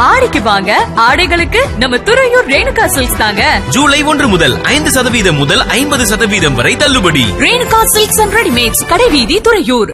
ஆடிக்கு வாங்க ஆடைகளுக்கு நம்ம துறையூர் ரேணுகா சில்க்ஸ் தாங்க ஜூலை ஒன்று முதல் ஐந்து சதவீதம் முதல் ஐம்பது சதவீதம் வரை தள்ளுபடி ரேணுகா சில்க்ஸ் அண்ட் ரெடிமேட்ஸ் கடைவீதி துறையூர்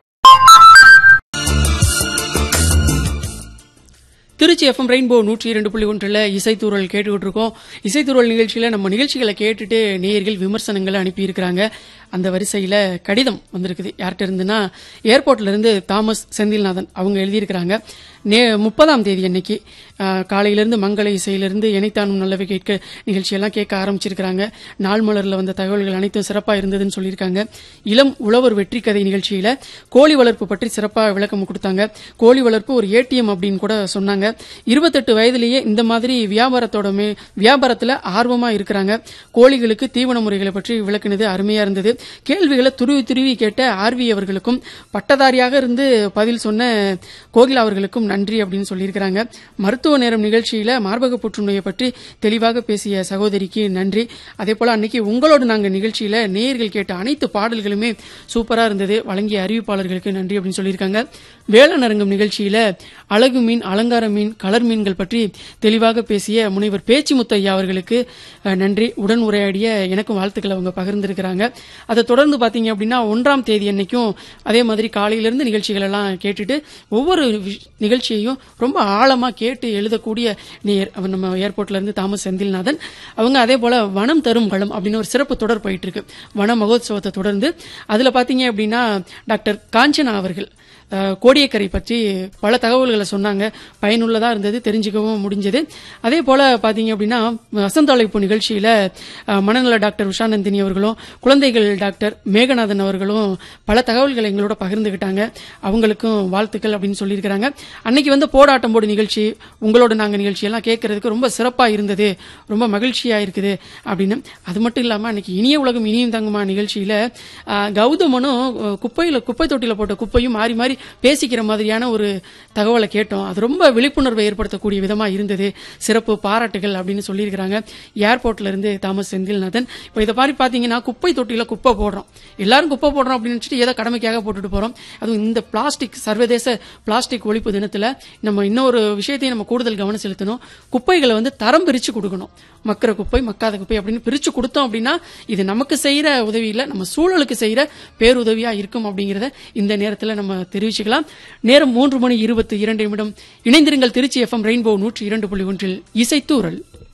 திருச்சி எஃப்எம் ரெயின்போ நூற்றி இரண்டு புள்ளி ஒன்றில் இசைத்தூரல் கேட்டுக்கிட்டு இருக்கோம் இசைத்தூரல் நிகழ்ச்சியில் நம்ம நிகழ்ச்சிகளை கேட்டுட்டு நேயர்கள் விமர்சனங்களை அனுப்பியிருக்கிறாங்க அந்த வரிசையில் கடிதம் வந்திருக்குது யார்கிட்ட இருந்துன்னா ஏர்போர்ட்ல இருந்து தாமஸ் செந்தில்நாதன் அவங்க எழுதியிருக்கிறாங்க நே முப்பதாம் தேதி அன்னைக்கு ஆஹ், காலையிலிருந்து மங்கள இசையிலிருந்து இணைத்தானும் நல்லவை கேட்க நிகழ்ச்சியெல்லாம் கேட்க ஆரம்பிச்சிருக்கிறாங்க நாள் மலர்ல வந்த தகவல்கள் அனைத்தும் சிறப்பாக இருந்ததுன்னு சொல்லியிருக்காங்க இளம் உழவர் வெற்றி கதை நிகழ்ச்சியில கோழி வளர்ப்பு பற்றி சிறப்பாக விளக்கம் கொடுத்தாங்க கோழி வளர்ப்பு ஒரு ஏடிஎம் அப்படின்னு கூட சொன்னாங்க இருபத்தெட்டு வயதிலேயே இந்த மாதிரி வியாபாரத்தோட மே- வியாபாரத்துல ஆர்வமா இருக்கிறாங்க கோழிகளுக்கு தீவன முறைகளை பற்றி விளக்குனது அருமையா இருந்தது கேள்விகளை துருவி துருவி கேட்ட ஆர்வி அவர்களுக்கும் பட்டதாரியாக இருந்து பதில் சொன்ன கோகிலா அவர்களுக்கும் நன்றி அப்படின்னு சொல்லியிருக்கிறாங்க மருத்துவ நேரம் நிகழ்ச்சியில மார்பக புற்றுநோயை பற்றி தெளிவாக பேசிய சகோதரிக்கு நன்றி அதே போல அன்னைக்கு உங்களோட நாங்க நிகழ்ச்சியில நேயர்கள் கேட்ட அனைத்து பாடல்களுமே சூப்பரா இருந்தது வழங்கிய அறிவிப்பாளர்களுக்கு நன்றி அப்படின்னு சொல்லியிருக்காங்க வேளாண் அரங்கம் நிகழ்ச்சியில அழகு மீன் அலங்கார மீன் கலர் மீன்கள் பற்றி தெளிவாக பேசிய முனைவர் பேச்சு முத்தையா அவர்களுக்கு அஹ், நன்றி உடன் உரையாடிய எனக்கும் வாழ்த்துக்களை அவங்க பகிர்ந்திருக்கிறாங்க அதை தொடர்ந்து பாத்தீங்க அப்படின்னா ஒன்றாம் தேதி அன்னைக்கும் அதே மாதிரி காலையிலிருந்து நிகழ்ச்சிகள் எல்லாம் கேட்டுட்டு ஒவ்வொரு விஷ்- நிகழ்ச்சியையும் ரொம்ப ஆழமா கேட்டு எழுதக்கூடிய நேயர் அவர் நம்ம ஏர்போர்ட்ல இருந்து தாமஸ் செந்தில்நாதன் அவங்க அதே போல வனம் தரும் வளம் அப்படின்னு ஒரு சிறப்பு தொடர் போயிட்டு இருக்கு வன மகோத்சவத்தை தொடர்ந்து அதுல பாத்தீங்க அப்படின்னா டாக்டர் காஞ்சனா அவர்கள் அஹ், கோடியக்கரை பற்றி பல தகவல்களை சொன்னாங்க பயனுள்ளதா இருந்தது தெரிஞ்சுக்கவும் முடிஞ்சது அதே போல பாத்தீங்க அப்படின்னா வசந்த அழைப்பு நிகழ்ச்சியில அஹ், மனநல டாக்டர் உஷாநந்தினி அவர்களும் குழந்தைகள் டாக்டர் மேகநாதன் அவர்களும் பல தகவல்களை எங்களோட பகிர்ந்துகிட்டாங்க அவங்களுக்கும் வாழ்த்துக்கள் அப்படின்னு சொல்லியிருக்கிறாங்க அன்னைக்கு வந்து போடாட்டம் போடு நிகழ்ச்சி உங்களோட நாங்க நிகழ்ச்சி எல்லாம் கேட்கறதுக்கு ரொம்ப சிறப்பா இருந்தது ரொம்ப மகிழ்ச்சியா இருக்குது அப்படின்னு அது மட்டும் இல்லாம அன்னைக்கு இனிய உலகம் இனியும் தங்குமா நிகழ்ச்சியில அஹ், கௌதமனும் அஹ், குப்பையில குப்பை தொட்டியில போட்ட குப்பையும் மாறி மாறி பேசிக்கிற மாதிரியான ஒரு தகவலை கேட்டோம் அது ரொம்ப விழிப்புணர்வை ஏற்படுத்தக்கூடிய விதமா இருந்தது சிறப்பு பாராட்டுகள் அப்படின்னு சொல்லியிருக்கிறாங்க ஏர்போர்ட்ல இருந்து தாமஸ் செந்தில்நாதன் இப்போ இதை மாதிரி பாத்தீங்கன்னா குப்பை தொட்டியில குப்பை போடுறோம் எல்லாரும் குப்பை போடுறோம் அப்படின்னு நினைச்சிட்டு ஏதோ கடமைக்காக போட்டுட்டு போறோம் அதுவும் இந்த பிளாஸ்டிக் சர்வதேச பிளாஸ்டிக் ஒழிப்பு தினத்துல நம்ம இன்னொரு விஷயத்தையும் நம்ம கூடுதல் கவனம் செலுத்தணும் குப்பைகளை வந்து தரம் பிரிச்சு கொடுக்கணும் மக்கிற குப்பை மக்காத குப்பை அப்படின்னு பிரிச்சு கொடுத்தோம் அப்படின்னா இது நமக்கு செய்யற உதவி இல்ல நம்ம சூழலுக்கு செய்யற பேருதவியா இருக்கும் அப்படிங்கறத இந்த நேரத்துல நம்ம தெரிவிச்சுக்கலாம் நேரம் மூன்று மணி இருபத்தி இரண்டு நிமிடம் இணைந்திருங்கள் திருச்சி எஃப்எம் ரெயின்போ நூற்றி இரண்டு புள்ளி ஒன்றில் இசைத்தூரல்